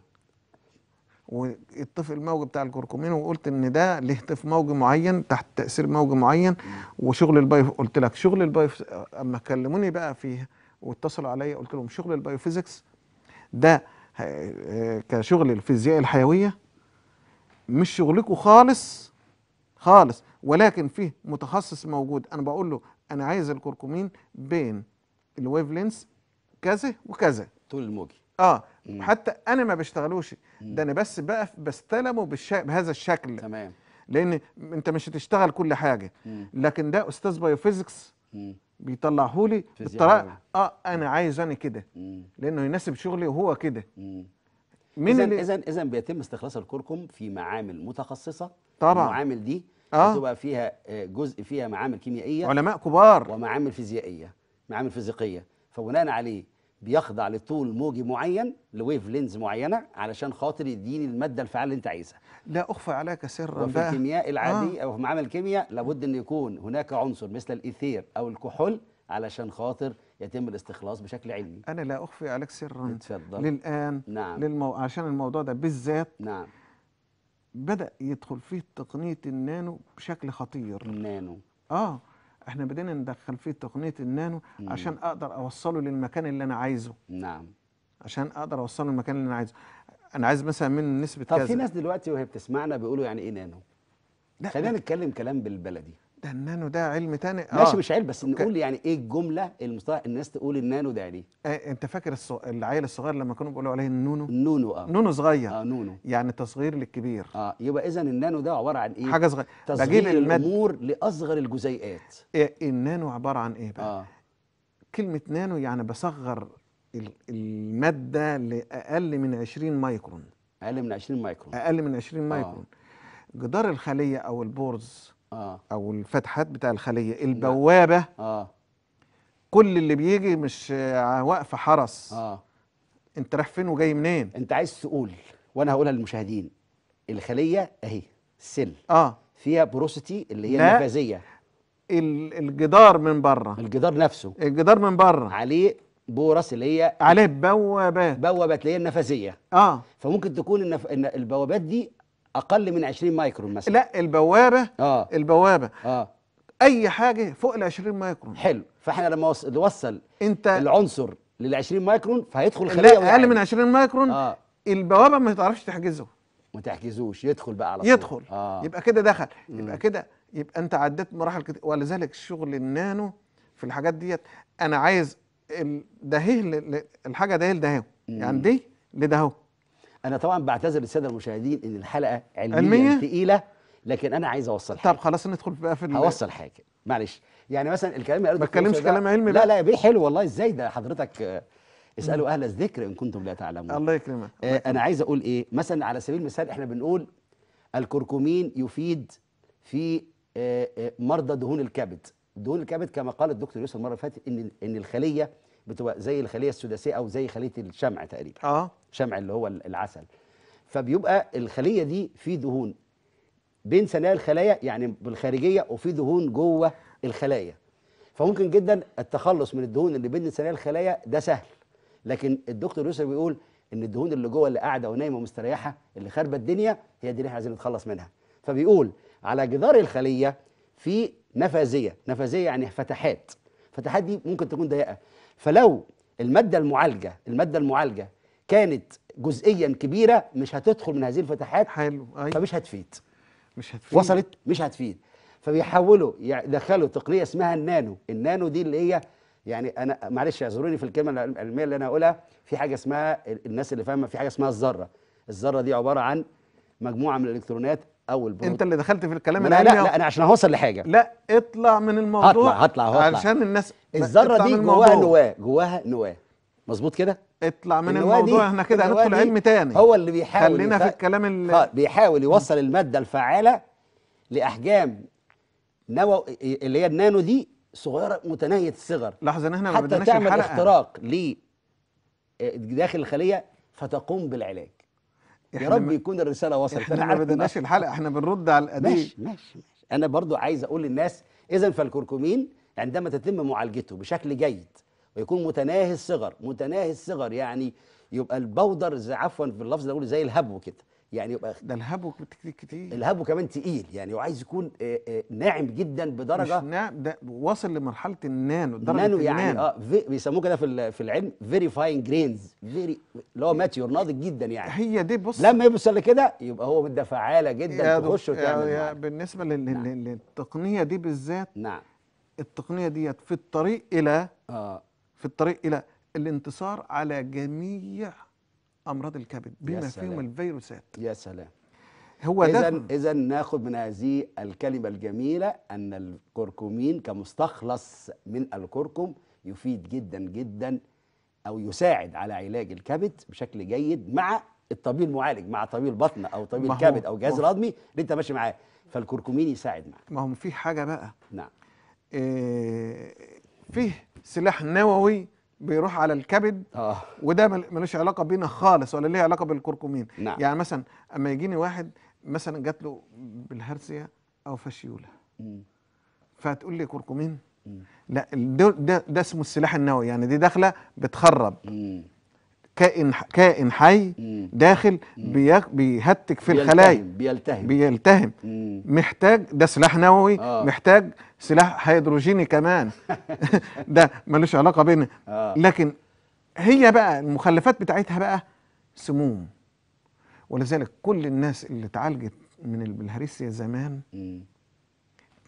والطفل الموجي بتاع الكركمين وقلت ان ده له طفل موجي معين تحت تاثير موجي معين وشغل البايو قلت لك شغل البايو اما كلموني بقى فيه واتصلوا عليا قلت لهم شغل البايوفيزيكس ده ه- كشغل الفيزياء الحيويه مش شغلكم خالص خالص ولكن فيه متخصص موجود انا بقول له انا عايز الكركمين بين الويف لينس كذا وكذا طول الموجي اه مم. حتى انا ما بشتغلوش ده انا بس بقى بستلمه بالش... بهذا الشكل تمام لان انت مش هتشتغل كل حاجه مم. لكن ده استاذ بايوفيزيكس مم. بيطلعه لي فيزياء بالطريقه حيوية. اه انا عايز انا كده مم. لانه يناسب شغلي وهو كده مم. مين اذا اللي اذا اذا بيتم استخلاص الكركم في معامل متخصصه طبعا. المعامل دي آه. بتبقى فيها آه، جزء فيها معامل كيميائيه علماء كبار ومعامل فيزيائيه معامل فيزيقيه فبناء عليه بيخضع لطول موجي معين لويف لينز معينه علشان خاطر يديني الماده الفعاله اللي انت عايزها لا اخفى عليك سرا وفي بقى الكيمياء العادي او في معامل الكيمياء لابد ان يكون هناك عنصر مثل الايثير او الكحول علشان خاطر يتم الاستخلاص بشكل علمي انا لا اخفي عليك سرا اتفضل للان نعم للمو... عشان الموضوع ده بالذات نعم بدا يدخل فيه تقنيه النانو بشكل خطير النانو اه احنا بدينا ندخل فيه تقنيه النانو مم. عشان اقدر اوصله للمكان اللي انا عايزه نعم عشان اقدر اوصله للمكان اللي انا عايزه انا عايز مثلا من نسبه طب كذا في ناس دلوقتي وهي بتسمعنا بيقولوا يعني ايه نانو لا خلينا نتكلم كلام بالبلدي ده النانو ده علم تاني ماشي آه. مش علم بس أوكي. نقول يعني ايه الجمله المصطلح الناس تقول النانو ده يعني آه انت فاكر الص- العيل الصغير لما كانوا بيقولوا عليه النونو النونو اه نونو صغير اه نونو يعني تصغير للكبير اه يبقى اذا النانو ده عباره عن ايه حاجه صغيره بجيب تصغير المد الامور لاصغر الجزيئات إيه النانو عباره عن ايه بقى اه كلمه نانو يعني بصغر ال- الماده لاقل من 20 مايكرون اقل من 20 مايكرون اقل من 20 مايكرون جدار الخليه او البورز اه او الفتحات بتاع الخليه البوابه اه كل اللي بيجي مش آه، واقفه حرس اه انت رايح فين وجاي منين انت عايز تقول وانا هقولها للمشاهدين الخليه اهي السل اه فيها بروسيتي اللي هي لا. النفاذيه ال- الجدار من بره الجدار نفسه الجدار من بره عليه بورس اللي هي عليه بوابات بوابات اللي هي النفاذيه اه فممكن تكون النف... إن البوابات دي اقل من 20 مايكرون مثلا لا البوابه اه البوابه اه اي حاجه فوق ال 20 مايكرون حلو فاحنا لما وص- نوصل انت العنصر لل 20 مايكرون فهيدخل خليه لا اقل ويعدي. من 20 مايكرون اه البوابه ما تعرفش تحجزه ما تحجزوش يدخل بقى على طول يدخل اه يبقى كده دخل يبقى كده يبقى انت عديت مراحل كتير ولذلك شغل النانو في الحاجات ديت انا عايز ال- ده هي ل- ل- الحاجه ده ده اهو يعني دي لده اهو انا طبعا بعتذر للساده المشاهدين ان الحلقه علميا علمية؟ تقيله لكن انا عايز اوصل حاجه طب خلاص ندخل بقى في ال- هوصل حاجه معلش يعني مثلا الكلام اللي قاله ما الدكتور تكلمش يوسف ده- كلام علمي لا بقى. لا يا بيه حلو والله ازاي ده حضرتك آه، اسالوا اهل الذكر ان كنتم لا تعلمون الله يكرمك آه، انا عايز اقول ايه مثلا على سبيل المثال احنا بنقول الكركمين يفيد في آه، آه، مرضى دهون الكبد دهون الكبد كما قال الدكتور يوسف المره اللي فاتت ان ان الخليه بتبقى زي الخليه السداسيه او زي خليه الشمع تقريبا اه شمع اللي هو العسل فبيبقى الخليه دي في دهون بين ثنايا الخلايا يعني بالخارجيه وفي دهون جوه الخلايا فممكن جدا التخلص من الدهون اللي بين ثنايا الخلايا ده سهل لكن الدكتور يوسف بيقول ان الدهون اللي جوه اللي قاعده ونايمه ومستريحه اللي خاربه الدنيا هي دي اللي احنا عايزين نتخلص منها فبيقول على جدار الخليه في نفاذيه نفاذيه يعني فتحات فتحات دي ممكن تكون ضيقه فلو الماده المعالجه الماده المعالجه كانت جزئيا كبيره مش هتدخل من هذه الفتحات حلو اي فمش هتفيد مش هتفيد وصلت مش هتفيد فبيحولوا يدخلوا تقنيه اسمها النانو النانو دي اللي هي يعني انا معلش اعذروني في الكلمه العلميه اللي انا هقولها في حاجه اسمها الناس اللي فاهمه في حاجه اسمها الذره الذره دي عباره عن مجموعه من الالكترونات او البروتون انت اللي دخلت في الكلام لا لا, العلمي لا انا عشان هوصل لحاجه لا اطلع من الموضوع هطلع هطلع هطلع علشان الناس الذره اطلع دي من جواها الموضوع. نواه جواها نواه مظبوط كده اطلع من النواة دي- الموضوع احنا كده النواة هندخل دي علم تاني هو اللي بيحاول خلينا يف- في الكلام ال- خ- بيحاول يوصل الماده الفعاله لاحجام نوو اللي هي النانو دي صغيره متناهيه الصغر لحظه ان احنا ما حتى بدناش تعمل الحلقه اختراق ل داخل الخليه فتقوم بالعلاج يا إحنا رب ما- يكون الرساله وصلت احنا انا ما عارف إن- بدناش الحلقه احنا بنرد على القديم ماشي ماشي ماشي انا برضو عايز اقول للناس اذا فالكركمين عندما تتم معالجته بشكل جيد ويكون متناهي الصغر متناهي الصغر يعني يبقى البودر زي عفوا في اللفظ ده اقول زي الهبو كده يعني يبقى ده الهبو كتير كتير الهبو كمان تقيل يعني وعايز يكون آه، آه، ناعم جدا مش بدرجه نعم ده واصل لمرحله النانو درجه نانو يعني النانو. اه في بيسموه كده في ال- في العلم فيريفاين جرينز فيري اللي هو ماتيور ناضج جدا يعني هي دي بص لما يوصل لكده يبقى هو مده فعاله جدا يا تخش دك- يا وتعمل يا معالجة. بالنسبه لل- لل- للتقنيه دي بالذات نعم التقنيه ديت في الطريق الى اه في الطريق الى الانتصار على جميع امراض الكبد بما سلام. فيهم الفيروسات يا سلام هو اذا ده اذا ناخد من هذه الكلمه الجميله ان الكركمين كمستخلص من الكركم يفيد جدا جدا او يساعد على علاج الكبد بشكل جيد مع الطبيب المعالج مع طبيب البطن او طبيب ما هو- الكبد او الجهاز ما هو- الهضمي اللي انت ماشي معاه فالكركمين يساعد معاك ما هم في حاجه بقى نعم إيه فيه سلاح نووي بيروح على الكبد اه وده مل- ملوش علاقه بينا خالص ولا ليه علاقه بالكركمين نعم. يعني مثلا اما يجيني واحد مثلا جات له بالهرسيا او فشيوله مم. فتقول لي كركمين مم. لا ده, ده ده اسمه السلاح النووي يعني دي داخله بتخرب مم. كائن كائن حي مم. داخل بيك بيهتك في بيلتهم- الخلايا بيلتهم بيلتهم مم. محتاج ده سلاح نووي آه. محتاج سلاح هيدروجيني كمان ده ملوش علاقه بينا آه. لكن هي بقى المخلفات بتاعتها بقى سموم ولذلك كل الناس اللي اتعالجت من البلهارسيا زمان مم.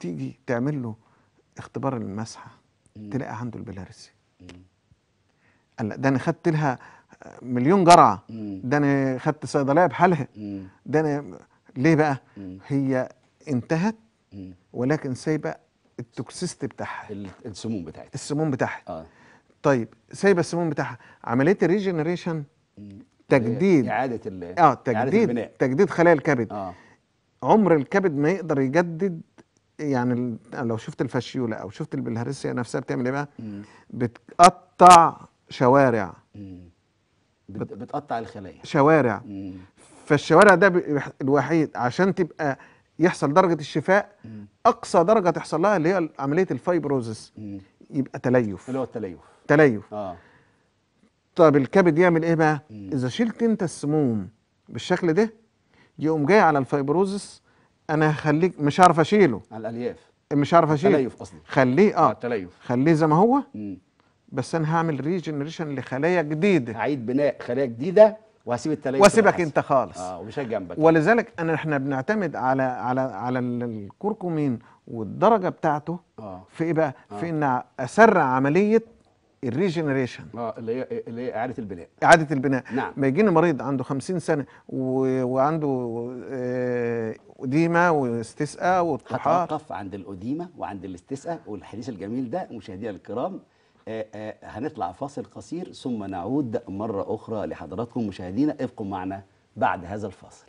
تيجي تعمل له اختبار المسحه تلاقي عنده البلارسي قال لا، ده انا خدت لها مليون جرعه مم. ده انا خدت صيدليه بحالها مم. ده انا ليه بقى مم. هي انتهت مم. ولكن سايبه التوكسيستي بتاعها ال- السموم بتاعتها السموم بتاعها اه طيب سايبه السموم بتاعها عمليه الريجنريشن مم. تجديد اعاده ال اه إعادة تجديد البناء. تجديد خلايا الكبد اه عمر الكبد ما يقدر يجدد يعني ال- لو شفت الفاشيولا او شفت البلهارسيا نفسها بتعمل ايه بقى مم. بتقطع شوارع مم. بت- بتقطع الخلايا شوارع مم. فالشوارع ده بي- الوحيد عشان تبقى يحصل درجه الشفاء مم. اقصى درجه تحصل لها اللي هي عمليه الفايبروزس مم. يبقى تليف اللي هو التليف تليف اه طب الكبد يعمل ايه بقى مم. اذا شلت انت السموم بالشكل ده يقوم جاي على الفايبروزس انا هخليك مش عارف اشيله على الالياف مش عارف اشيله التليف قصدي خليه اه اه التليف خليه زي ما هو مم. بس انا هعمل ريجنريشن لخلايا جديده هعيد بناء خلايا جديده وهسيب التليف واسيبك تبقى انت خالص اه ومش هاجي جنبك ولذلك انا احنا بنعتمد على على على ال- الكركمين والدرجه بتاعته اه في ايه بقى؟ آه. في ان اسرع عمليه الريجنريشن اه اللي هي اللي هي اعاده البناء اعاده البناء نعم. ما يجيني مريض عنده 50 سنه و... وعنده آه، اديمه واستسقاء واطحار هتوقف عند الأديمة وعند الاستسقاء والحديث الجميل ده مشاهدينا الكرام آه، آه، هنطلع فاصل قصير ثم نعود مرة أخرى لحضراتكم مشاهدينا ابقوا معنا بعد هذا الفاصل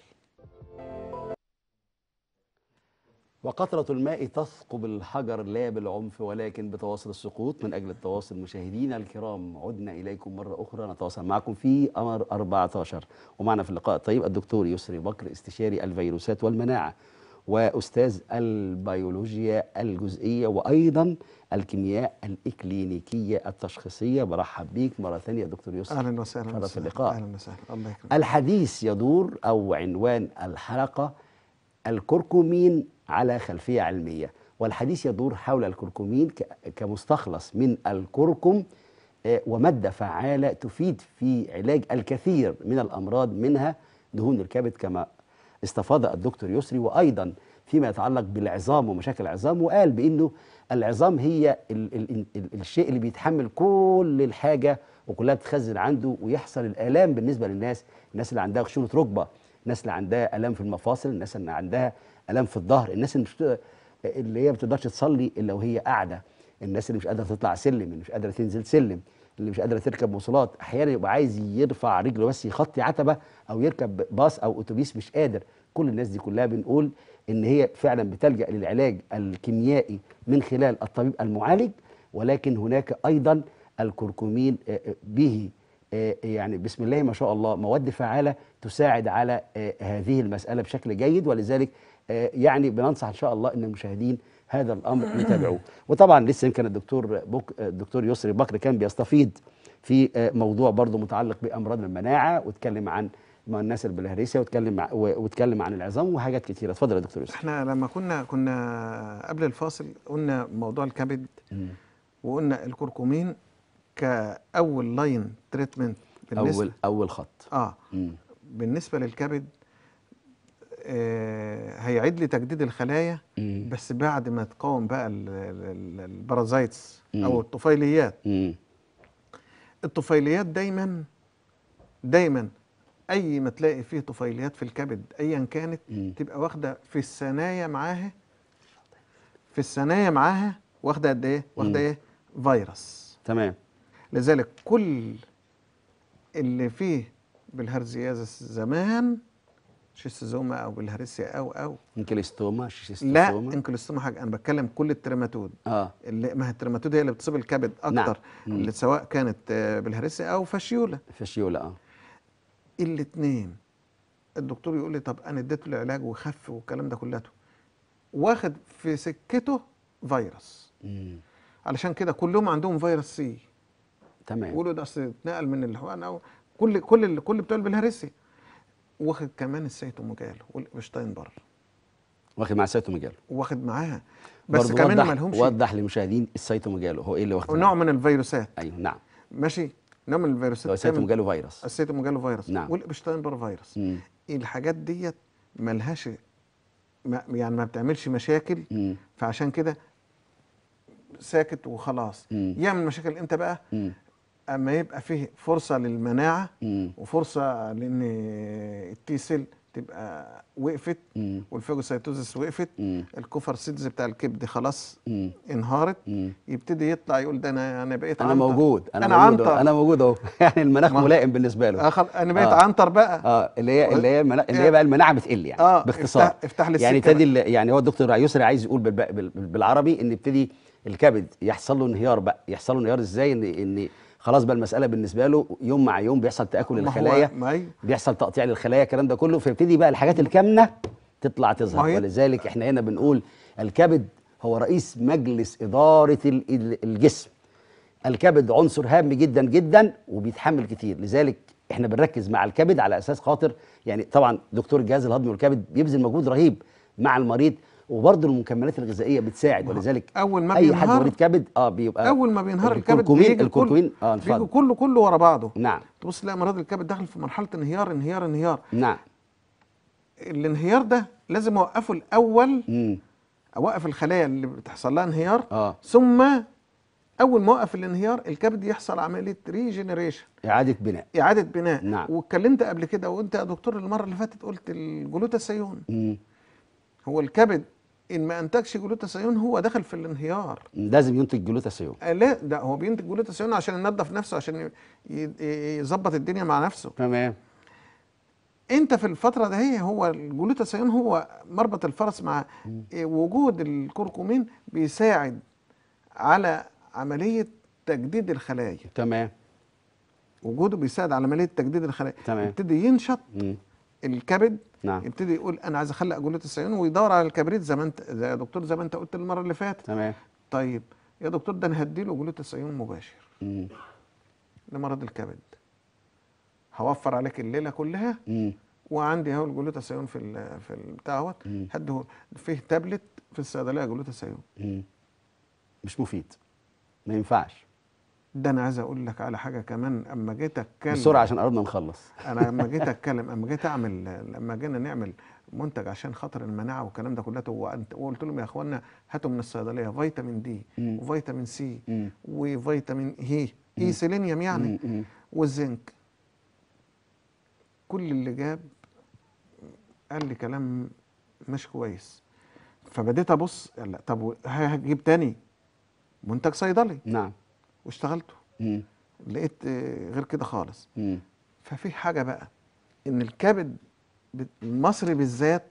وقطرة الماء تثقب الحجر لا بالعنف ولكن بتواصل السقوط من أجل التواصل مشاهدينا الكرام عدنا إليكم مرة أخرى نتواصل معكم في أمر 14 ومعنا في اللقاء الطيب الدكتور يسري بكر استشاري الفيروسات والمناعة وأستاذ البيولوجيا الجزئية وأيضا الكيمياء الإكلينيكية التشخيصية برحب بيك مرة ثانية دكتور يسري اهلا وسهلا شرف وسهلا. اللقاء. اهلا وسهلا الله يكرمك الحديث يدور أو عنوان الحلقة الكركمين على خلفية علمية والحديث يدور حول الكركمين ك- كمستخلص من الكركم آه، ومادة فعالة تفيد في علاج الكثير من الأمراض منها دهون الكبد كما استفاض الدكتور يسري وأيضا فيما يتعلق بالعظام ومشاكل العظام وقال بأنه العظام هي ال ال ال الشيء اللي بيتحمل كل الحاجة وكلها بتخزن عنده ويحصل الآلام بالنسبة للناس الناس اللي عندها خشونة ركبة الناس اللي عندها آلام في المفاصل الناس اللي عندها آلام في الظهر الناس اللي مش بت- اللي هي ما بتقدرش تصلي إلا وهي قاعدة الناس اللي مش قادرة تطلع سلم اللي مش قادرة تنزل سلم اللي مش قادرة تركب مواصلات أحيانا يبقى عايز يرفع رجله بس يخطي عتبة أو يركب باص أو أتوبيس مش قادر كل الناس دي كلها بنقول إن هي فعلا بتلجأ للعلاج الكيميائي من خلال الطبيب المعالج ولكن هناك أيضا الكركمين آه، آه، به آه، يعني بسم الله ما شاء الله مواد فعالة تساعد على آه، هذه المسألة بشكل جيد ولذلك آه، يعني بننصح إن شاء الله أن المشاهدين هذا الأمر يتابعوه وطبعا لسه يمكن الدكتور بك الدكتور يسري بكر كان بيستفيض في آه، موضوع برضه متعلق بأمراض المناعة واتكلم عن مع الناس البلهارسية واتكلم مع و- واتكلم عن العظام وحاجات كتيرة اتفضل يا دكتور يسري احنا لما كنا كنا قبل الفاصل قلنا موضوع الكبد مم. وقلنا الكركمين كاول لاين تريتمنت بالنسبه أول أول خط اه مم. بالنسبه للكبد آه هيعيد لي تجديد الخلايا مم. بس بعد ما تقاوم بقى ال- ال- ال- البارازايتس مم. او الطفيليات مم. الطفيليات دايما دايما اي ما تلاقي فيه طفيليات في الكبد ايا كانت مم. تبقى واخده في الثنايا معاها في الثنايا معاها واخده قد ايه واخده مم. ايه فيروس تمام لذلك كل اللي فيه بالهرزيازس زمان شيستوزوما او بالهرسيا او او انكليستوما لا شيستوما انكلوستوما حاجه انا بتكلم كل التريماتود اه اللي ما هي التريماتود هي اللي بتصيب الكبد نعم. اكتر مم. اللي سواء كانت آه، بالهرسيا او فاشيولا فاشيولا اه الاثنين الدكتور يقول لي طب انا اديته العلاج وخف والكلام ده كلته واخد في سكته فيروس مم. علشان كده كلهم عندهم فيروس سي تمام يقولوا ده اصل اتنقل من الحقن او كل كل كل بتوع البلهارسيا واخد كمان السيتوموجال والابشتاينبر واخد مع سيتوميجالو واخد معاها بس برضو كمان وضح ما لهمش وضح للمشاهدين السيتوميجالو هو ايه اللي واخد نوع من الفيروسات ايوه نعم ماشي نوع من هو الفيروسات كمان سيتوميجالو فيروس السيتوموجال فيروس نعم. والابشتاينبر فيروس مم. الحاجات ديت ملهاش ما يعني ما بتعملش مشاكل مم. فعشان كده ساكت وخلاص مم. يعمل مشاكل امتى بقى مم. اما يبقى فيه فرصه للمناعه مم. وفرصه لان التي سيل تبقى وقفت مم. والفاجوسايتوزس وقفت مم. الكوفر سيلز بتاع الكبد خلاص مم. انهارت مم. يبتدي يطلع يقول ده انا انا بقيت انا عنتر. موجود انا, انا موجود عنتر أهو. انا موجود اهو يعني المناخ ما- ملائم بالنسبه له آخر انا بقيت آه. عنتر بقى اه اللي هي اللي هي المنا... اللي هي بقى المناعه بتقل يعني آه، باختصار افتح- افتح لي يعني السكة ابتدي ال- يعني هو الدكتور يسري عايز يقول بالب... بال... بالعربي ان يبتدي الكبد يحصل له انهيار بقى يحصل له انهيار ازاي ان ان خلاص بقى المساله بالنسبه له يوم مع يوم بيحصل تاكل ما هو- الخلايا ما هي- بيحصل تقطيع للخلايا الكلام ده كله فيبتدي بقى الحاجات الكامنه تطلع ما تظهر هي- ولذلك احنا هنا بنقول الكبد هو رئيس مجلس اداره ال- ال- الجسم الكبد عنصر هام جدا جدا وبيتحمل كتير لذلك احنا بنركز مع الكبد على اساس خاطر يعني طبعا دكتور الجهاز الهضمي والكبد بيبذل مجهود رهيب مع المريض وبرضه المكملات الغذائيه بتساعد ولذلك أول ما اي حد بينهار- مريض كبد اه بيبقى اول ما بينهار الكبد الكركمين بيجي الكركمين كل اه بيجي اتفضل كله كله ورا بعضه نعم تبص تلاقي مريض الكبد داخل في مرحله انهيار انهيار انهيار نعم الانهيار ده لازم اوقفه الاول امم اوقف الخلايا اللي بتحصل لها انهيار اه ثم اول ما اوقف الانهيار الكبد يحصل عمليه ريجنريشن اعاده بناء اعاده بناء نعم. واتكلمت قبل كده وانت يا دكتور المره اللي فاتت قلت الجلوتاثيون مم. هو الكبد ان ما انتجش جلوتاثيون هو دخل في الانهيار لازم ينتج جلوتاثيون آه لا ده هو بينتج جلوتاثيون عشان ينظف نفسه عشان ي- ي- يظبط الدنيا مع نفسه تمام انت في الفتره ده هي هو الجلوتاثيون هو مربط الفرس مع إيه، وجود الكركمين بيساعد على عمليه تجديد الخلايا تمام وجوده بيساعد على عمليه تجديد الخلايا تمام. يبتدي ينشط مم. الكبد نعم يبتدي يقول انا عايز اخلق جلوتاثيون ويدور على الكبريت زي ما انت زي يا دكتور زي ما انت قلت المره اللي فاتت تمام طيب يا دكتور ده انا هديله جلوتاثيون مباشر مم. لمرض الكبد هوفر عليك الليله كلها مم. وعندي اهو الجلوتاثيون في ال في البتاع اهوت مم. هده فيه تابلت في الصيدليه جلوتاثيون مم. مش مفيد ما ينفعش ده انا عايز اقول لك على حاجه كمان اما جيت اتكلم بسرعه عشان قربنا نخلص انا لما جيت اتكلم اما جيت اعمل لما جينا نعمل منتج عشان خاطر المناعه والكلام ده كله وأنت- وقلت لهم يا اخوانا هاتوا من الصيدليه فيتامين دي مم. وفيتامين سي مم. وفيتامين هي اي سيلينيوم يعني مم. مم. والزنك كل اللي جاب قال لي كلام مش كويس فبديت ابص لا طب و- هجيب تاني منتج صيدلي نعم واشتغلته مم. لقيت آه، غير كده خالص مم. ففي حاجه بقى ان الكبد بت- المصري بالذات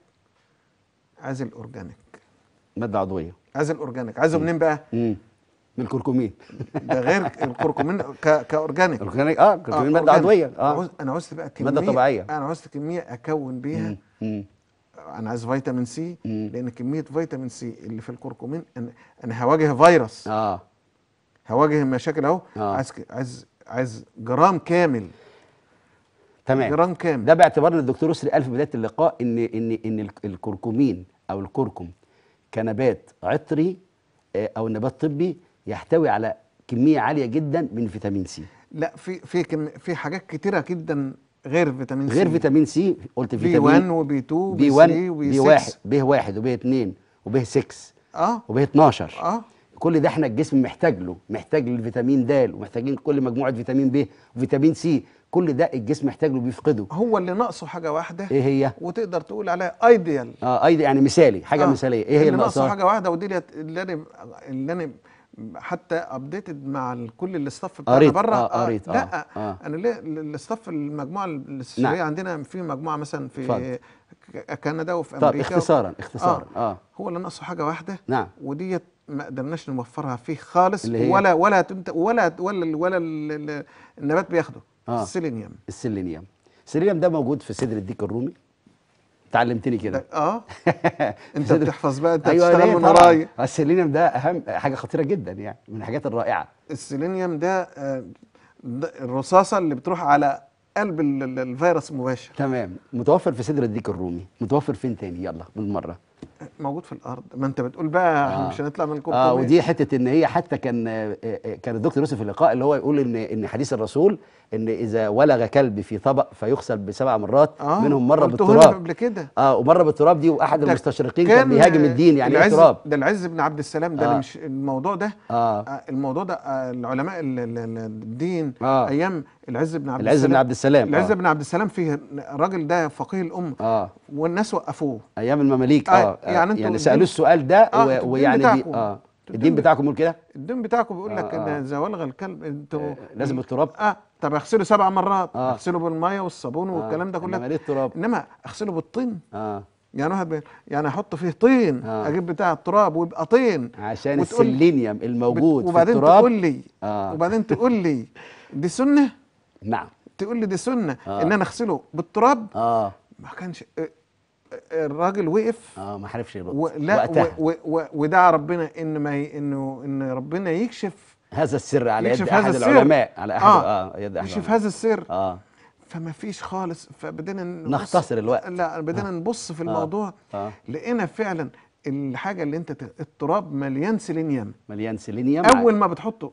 عايز الاورجانيك ماده عضويه عايز الاورجانيك عايزه منين بقى مم. من الكركمين ده غير الكركمين ك- كاورجانيك الكركمين اه الكركمين ماده أورجانيك. عضويه أنا اه عاوز- انا عاوزت بقى كميه مادة طبيعية. انا عاوزت كميه اكون بيها مم. مم. انا عايز فيتامين سي مم. لان كميه فيتامين سي اللي في الكركمين انا, أنا هواجه فيروس اه هواجه مشاكل اهو آه. عايز ك- عايز عايز جرام كامل تمام جرام كامل ده باعتبار ان الدكتور يسري قال في بدايه اللقاء ان ان ان الك- الكركمين او الكركم كنبات عطري آه، او نبات طبي يحتوي على كميه عاليه جدا من فيتامين سي لا في في كم في حاجات كتيره جدا غير فيتامين سي غير فيتامين سي قلت بي 1 فيتامين وبي 2 بي وبي 1 3 وبي بي 6 1 بي 1 وبي 2 وبي 6 اه وبي 12 اه كل ده احنا الجسم محتاج له محتاج للفيتامين د ومحتاجين كل مجموعه فيتامين ب وفيتامين سي كل ده الجسم محتاج له بيفقده هو اللي ناقصه حاجه واحده ايه هي وتقدر تقول عليها ايديال اه ايضا يعني مثالي حاجه آه. مثاليه ايه هي اللي اللي ناقصه ناقصاها حاجه واحده ودي اللي اللي انا اللي انا حتى ابديتد مع ال- كل الاستاف بتاعنا قريت، بره آه، قريت، آه، لا آه. انا ليه الاستاف المجموعه الاستشاريه نعم. عندنا في مجموعه مثلا في اتفضل. ك- كندا وفي طب امريكا اختصارا اختصارا آه. اه هو اللي ناقصه حاجه واحده نعم وديت ما قدرناش نوفرها فيه خالص اللي هي؟ ولا ولا تنت ولا ولا ولا ال- ال- النبات بياخده آه. السيلينيوم السيلينيوم السيلينيوم ده موجود في صدر الديك الرومي تعلمتني كده ده- اه انت صدر- بتحفظ بقى انت ايوه بتشتغل ليه من طبعاً. ورايا السيلينيوم ده اهم حاجه خطيره جدا يعني من الحاجات الرائعه السيلينيوم ده آه، ده الرصاصه اللي بتروح على قلب ال- ال- الفيروس مباشر تمام متوفر في صدر الديك الرومي متوفر فين تاني يلا بالمره موجود في الارض ما انت بتقول بقى آه. آه. مش هنطلع من الكركم اه ودي حته ان هي حتى كان آه، آه، كان الدكتور يوسف في اللقاء اللي هو يقول ان ان حديث الرسول ان اذا ولغ كلب في طبق فيغسل بسبع مرات آه. منهم مره قلته لك بالتراب قبل كده اه ومره بالتراب دي واحد ده المستشرقين كان بيهاجم الدين يعني ايه العز تراب ده العز بن عبد السلام ده آه. اللي مش الموضوع ده اه آه، الموضوع ده آه، العلماء ال- ال- ال- الدين آه. ايام العز بن عبد العز السلام بن عبد السلام العز آه. بن عبد السلام فيه الراجل ده فقيه الامه اه والناس وقفوه ايام المماليك اه, آه، آه يعني انتوا يعني الدين- سالوه السؤال ده آه، و- الدين ويعني بي بتاعكم. اه الدين الدين بت- بتاعكم يقول كده الدين بتاعكم بيقول لك آه، ان آه. اذا ولغ الكلب انتوا آه، لازم التراب اه طب اغسله سبع مرات آه. اغسله بالميه والصابون والكلام ده إنما كله ليه التراب انما اغسله بالطين اه يعني واحد بي... يعني احط فيه طين آه. اجيب بتاع التراب ويبقى طين عشان وتقول- السيلينيوم الموجود بت- في وبعدين التراب تقول لي آه. وبعدين تقول لي دي سنه نعم تقول لي دي سنه آه. ان انا اغسله بالتراب اه ما كانش آه، آه، الراجل وقف اه ما عرفش يرد ولا وقتها و- و- و- ودعا ربنا ان ما ي... انه ان ربنا يكشف هذا السر على يد يكشف هذا احد السر. العلماء على احد آه. اه يد احد يكشف العلماء. هذا السر اه فما فيش خالص فبدينا نبص- نختصر الوقت. لا بدينا نبص في الموضوع اه لقينا فعلا الحاجه اللي انت ت- التراب مليان سيلينيوم مليان سيلينيوم اول ما بتحطه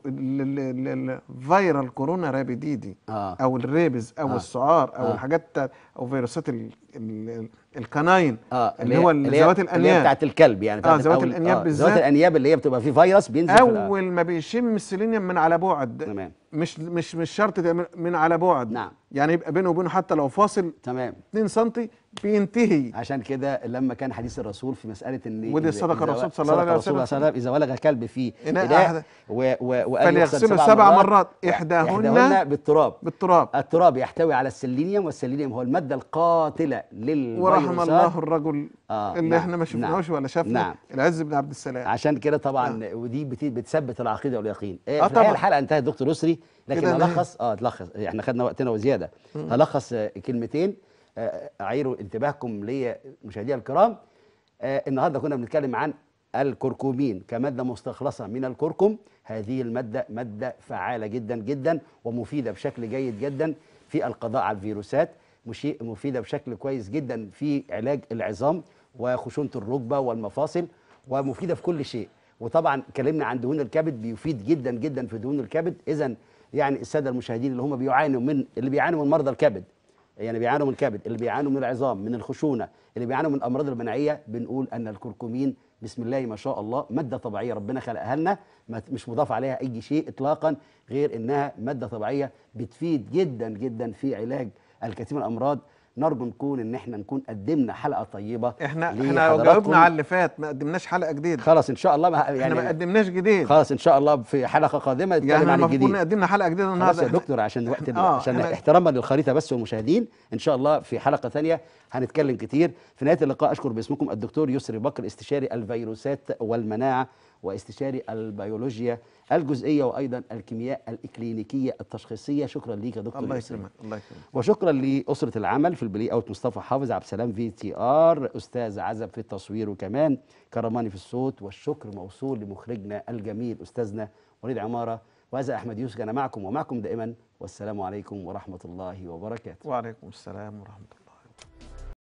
الفيرال كورونا رابيديدي اه او الريبز او آه. السعار او آه. الحاجات بتاعت- او فيروسات ال- ال- الكناين اه اللي هو اللي هي- ذوات اللي هي الانياب بتاعت الكلب يعني بتاعت ذوات أول- الأنياب آه، بالذات. ذوات الانياب اللي هي بتبقى فيه فيروس بينزل في ال- آه، اول ما بيشم السيلينيوم من على بعد تمام مش مش مش شرط تعمل من على بعد نعم. يعني يبقى بينه وبينه حتى لو فاصل تمام 2 سم بينتهي عشان كده لما كان حديث الرسول في مساله ان ودي إذا- صدق إذا الرسول و- صلى الله عليه صدق الرسول وسلم. صلى الله عليه وسلم اذا ولغ كلب في إناء اناء أحد- و- و- وقال يغسل فليغسله سبع مرات إحداهن احداهن بالتراب بالتراب التراب يحتوي على السيلينيوم والسيلينيوم هو الماده القاتله للفيروسات ورحم الله الرجل آه، اللي نعم، احنا ما شفناهوش نعم، ولا شافنا نعم. العز بن عبد السلام عشان كده طبعا ودي بت- بتثبت العقيده واليقين آه، آه في الحقيقه طبعا. الحلقه انتهت دكتور يسري لكن كده انتهت. هلخص اه تلخص احنا خدنا وقتنا وزياده هلخص آه، كلمتين آه، اعيروا انتباهكم ليا مشاهدينا الكرام آه النهارده كنا بنتكلم عن الكركمين كماده مستخلصه من الكركم هذه الماده ماده فعاله جدا جدا ومفيده بشكل جيد جدا في القضاء على الفيروسات مشي- مفيده بشكل كويس جدا في علاج العظام وخشونه الركبه والمفاصل ومفيده في كل شيء وطبعا اتكلمنا عن دهون الكبد بيفيد جدا جدا في دهون الكبد اذا يعني الساده المشاهدين اللي هم بيعانوا من اللي بيعانوا من مرضى الكبد يعني بيعانوا من الكبد اللي بيعانوا من العظام من الخشونه اللي بيعانوا من الامراض المناعيه بنقول ان الكركمين بسم الله ما شاء الله ماده طبيعيه ربنا خلقها لنا ما- مش مضاف عليها اي شيء اطلاقا غير انها ماده طبيعيه بتفيد جدا جدا في علاج الكثير من الامراض نرجو نكون ان احنا نكون قدمنا حلقه طيبه احنا احنا لحضراتكم. جاوبنا على اللي فات ما قدمناش حلقه جديده خلاص ان شاء الله ما احنا ما يعني قدمناش جديد خلاص ان شاء الله في حلقه قادمه يعني نتكلم احنا عن المفروض الجديد كنا قدمنا حلقه جديده خلاص النهارده يا احنا- دكتور عشان وقت ال- آه، عشان إحنا- احتراما للخريطه بس والمشاهدين ان شاء الله في حلقه ثانيه هنتكلم كتير في نهايه اللقاء اشكر باسمكم الدكتور يسري بكر استشاري الفيروسات والمناعه واستشاري البيولوجيا الجزئيه وايضا الكيمياء الاكلينيكيه التشخيصيه شكرا ليك يا دكتور الله يسري يكرمك الله يكرمك وشكرا لأسرة العمل في البلاي اوت مصطفى حافظ عبد السلام في تي ار أستاذ عزب في التصوير وكمان كرماني في الصوت والشكر موصول لمخرجنا الجميل أستاذنا وليد عمارة وهذا أحمد يوسف أنا معكم ومعكم دائما والسلام عليكم ورحمة الله وبركاته وعليكم السلام ورحمه الله